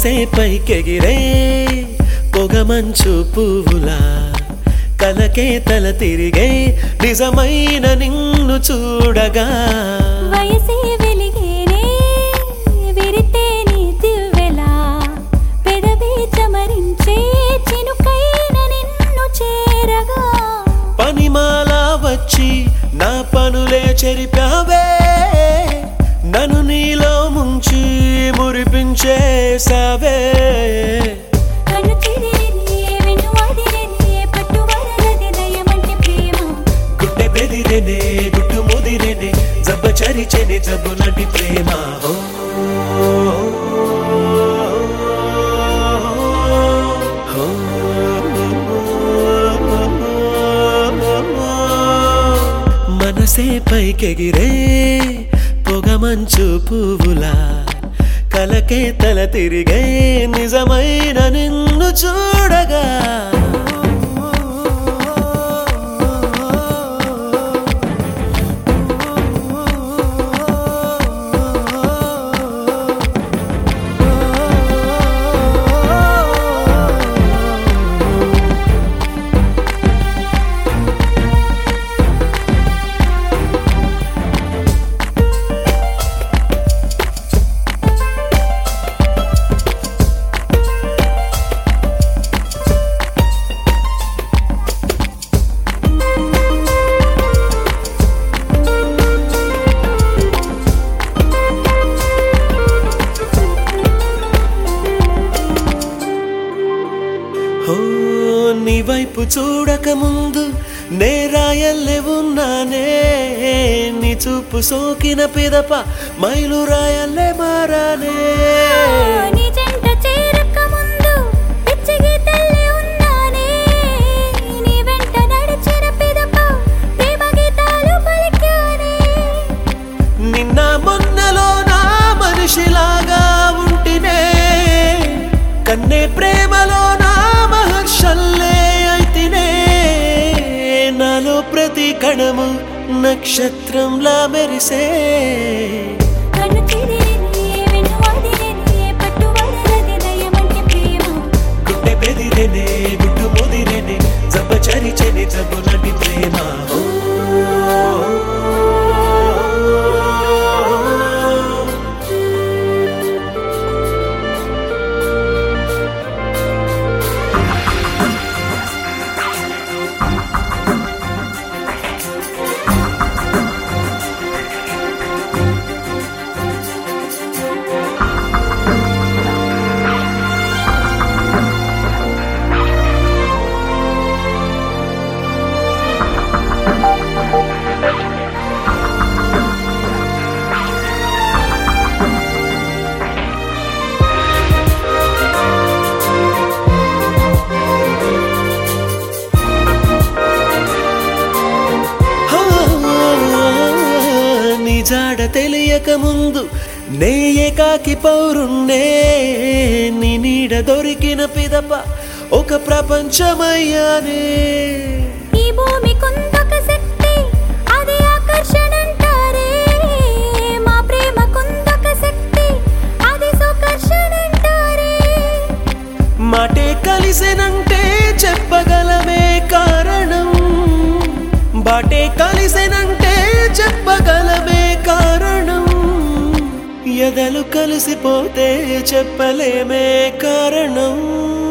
మనసే పైకెగిరే పొగమంచు పువ్వులా కలకే తల తిరిగే నిజమైన నిన్ను చూడగా వయసే వెలిగేనే విరితే నీ దివ్వెలా పెదవి చమరించే చినుకైన నిన్ను చేరగా పనిమాల వచ్చి నా పనులే చెరిపావే నన్ను నీలో ముంచి మురిపించేసావే కను చిదిరిని వెన్ను అదిరిని పట్టు వరలది దయమంటే ప్రేమ గుడ్డె బెదిరెనే గుట్టు ముదిరెనే జబ్బ చరిచెనే జబ్బు లాంటి ప్రేమ ఓ, మనసే పైకెగిరే పొగమంచు పువ్వులా కలకే తల తిరిగే నిజమైన నిన్ను చూడగా ఓ నీ వైపు చూడక ముందు నే రాయల్లే ఉన్నానే నీ చూపు సోకిన పిదప మైలు రాయల్లే మారానే నీ జంట చేరక ముందు పిచ్చి గీతల్లే ఉన్నానే నీ వెంట నడిచిన పిదప ప్రేమ గీతాలు పలికానే నిన్న మొన్నలో నా మనిషిలాగా ఉంటినే కన్నే ప్రేమలో నా మహర్షల్లే అయితినే నాలో ప్రతి కణము నక్షత్రంలా మెరిసే కను చిదిరిని వెన్ను అదిరిని పట్టు వరలది దయమంటే ప్రేమ గుడ్డె బెదిరెనే గుడ్డు ముదిరెనే జబ్బ చరిచెనే జబ్బు లాంటి ప్రేమ ఓ, ఆ, నీ జాడ తెలియక ముందు నే ఏకాకి పౌరుణ్ణే నీ నీడ దొరికిన పిదప ఒక ప్రపంచమయ్యానే ఈ భూమి కుందొక శక్తి అది ఆకర్షణ అంటారే మా ప్రేమ కుందొక శక్తి అది సుకర్షణ అంటారే మాటే కలిసెనంటే చెప్పగలమే కారణం బాటే కలిసెనంటే చెప్పగలమే కారణం ఎదలు కలిసిపోతే చెప్పలేమే కారణం